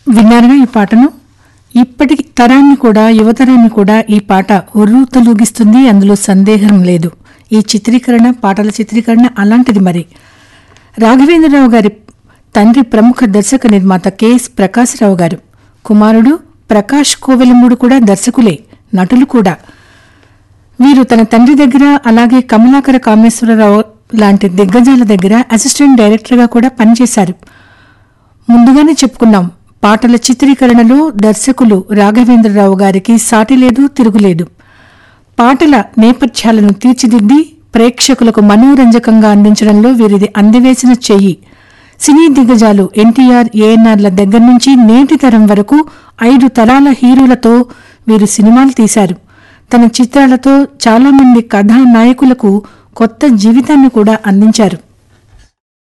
విన్నారుగా ఈ పాటను ఇప్పటి తరాన్ని కూడా యువతరాన్ని కూడా ఈ పాట ఉర్రూతలూగిస్తుంది అందులో సందేహం లేదు ఈ చిత్రీకరణ పాటల చిత్రీకరణ అలాంటిది మరి రాఘవేంద్రరావు గారి తండ్రి ప్రముఖ దర్శక నిర్మాత కెఎస్ ప్రకాశరావు గారు కుమారుడు ప్రకాష్ కోవెలమూడు కూడా దర్శకులే నటులు కూడా వీరు తన తండ్రి దగ్గర అలాగే కమలాకర కామేశ్వరరావు లాంటి దిగ్గజాల దగ్గర అసిస్టెంట్ డైరెక్టర్గా కూడా పనిచేశారు ముందుగానే చెప్పుకున్నాం పాటల చిత్రీకరణలో దర్శకులు రాఘవేంద్రరావు గారికి సాటి లేదు తిరుగులేదు పాటల నేపథ్యాలను తీర్చిదిద్ది ప్రేక్షకులకు మనోరంజకంగా అందించడంలో వీరిది అందవేసిన చెయ్యి సినీ దిగ్గజాలు ఎన్టీఆర్ ఏఎన్ఆర్ల దగ్గర నుంచి నేటి తరం వరకు ఐదు తరాల హీరోలతో వీరు సినిమాలు తీశారు తన చిత్రాలతో చాలా మంది కథానాయకులకు కొత్త జీవితాన్ని కూడా అందించారు